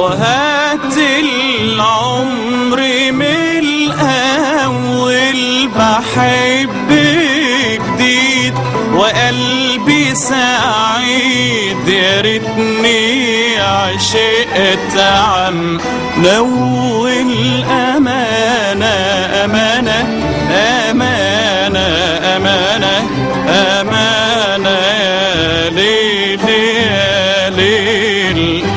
وهات العمر من الأول بحب جديد وقلبي سعيد يا ريتني عشقت عم لو الأمانة أمانة أمانة أمانة أمانة يا ليل يا ليل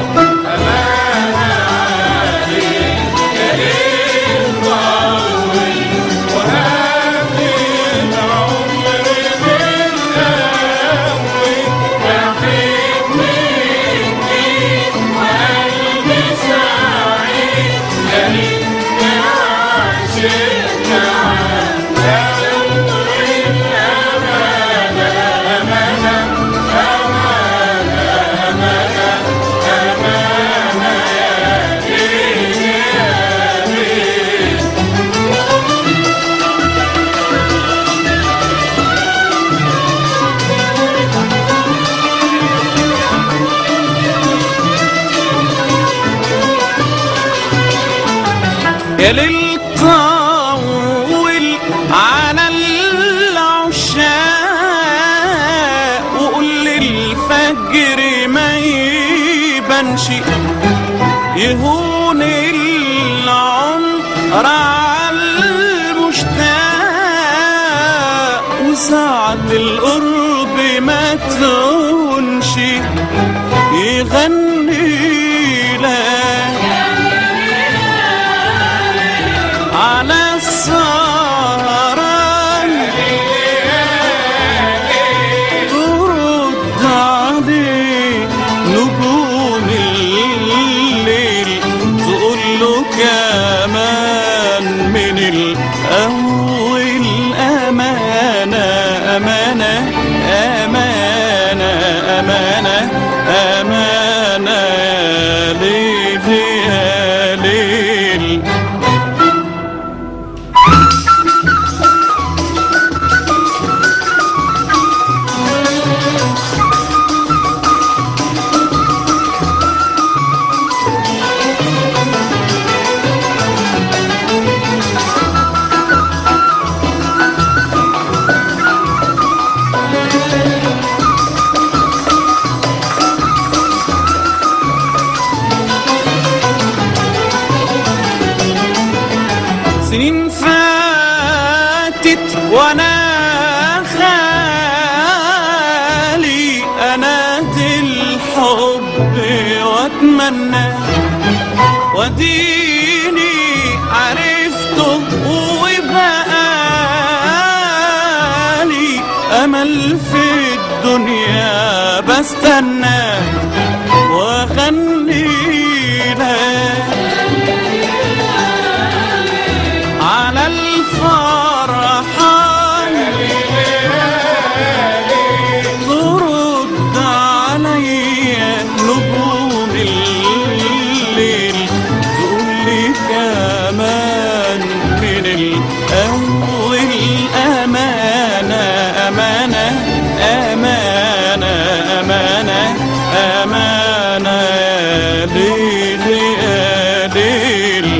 يا ليل طول على العشاق وقول للفجر ما يبانش يهون العمر على المشتاق وساعة القرب ما تهونش يغني لك على السهران ترد عليه نجوم الليل تقول له كمان من الأول أمانة أمانة أمانة أمانة أمانة يا ليل يا ليل سنين فاتت وانا خالي انادي الحب واتمنى وديني عرفته وبقالي امل في الدنيا بستنى واغني لك على الفرحان ترد عليا نجوم الليل تقول لي كمان من الأول أمانة أمانة أمانة أمانة أمانة يا ليل يا ليل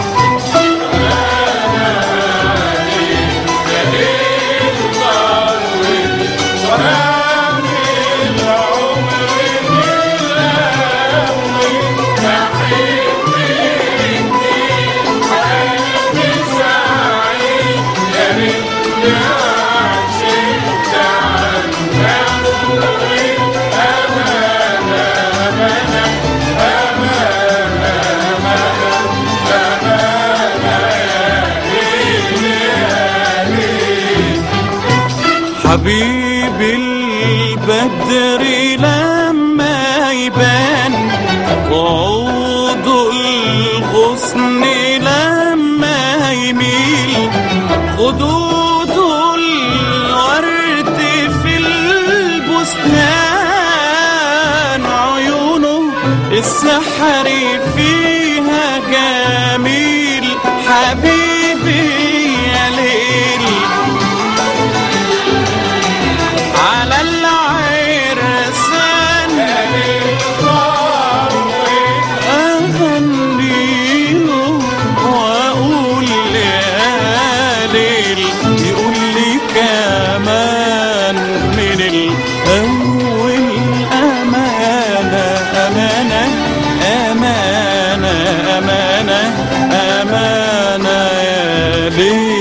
حبيب البدر لما يبان وعود الغصن لما يميل خدود الورد في البستان عيونه السحر فيها جميل حبيبي يا ليل على العرسان أمانة أمانة يا ليل